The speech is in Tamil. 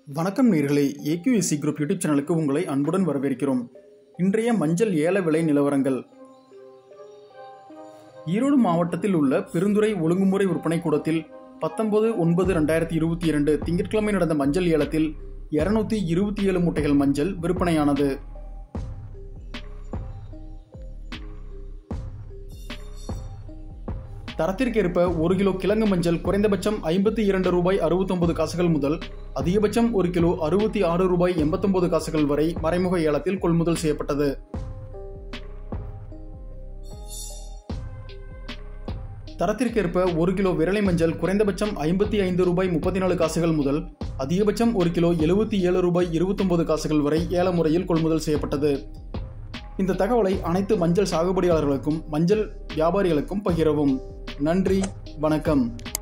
வணக்கம் நேர்களே ஏக்யூஎஸ்சி குரூப் யூடியூப் சேனலுக்கு உங்களை அன்புடன் வரவேற்கிறோம் இன்றைய மஞ்சள் ஏல விலை நிலவரங்கள் ஈரோடு மாவட்டத்தில் உள்ள பெருந்துறை ஒழுங்குமுறை விற்பனை கூடத்தில் பத்தொன்பது ஒன்பது ரெண்டாயிரத்தி இருபத்தி இரண்டு திங்கட்கிழமை நடந்த மஞ்சள் ஏலத்தில் இருநூத்தி இருபத்தி ஏழு மூட்டைகள் மஞ்சள் விற்பனையானது தரத்திற்கேற்ப ஒரு கிலோ கிழங்கு மஞ்சள் குறைந்தபட்சம் ஐம்பத்தி இரண்டு ரூபாய் அறுபத்தொன்பது காசுகள் முதல் அதிகபட்சம் ஒரு கிலோ அறுபத்தி ஆறு ரூபாய் எண்பத்தொன்பது காசுகள் வரை மறைமுக ஏலத்தில் கொள்முதல் செய்யப்பட்டது தரத்திற்கேற்ப ஒரு கிலோ விரலை மஞ்சள் குறைந்தபட்சம் ஐம்பத்தி ஐந்து ரூபாய் முப்பத்தி நாலு காசுகள் முதல் அதிகபட்சம் ஒரு கிலோ எழுபத்தி ஏழு ரூபாய் இருபத்தொன்பது காசுகள் வரை ஏல முறையில் கொள்முதல் செய்யப்பட்டது இந்த தகவலை அனைத்து மஞ்சள் சாகுபடியாளர்களுக்கும் மஞ்சள் வியாபாரிகளுக்கும் பகிரவும் நன்றி வணக்கம்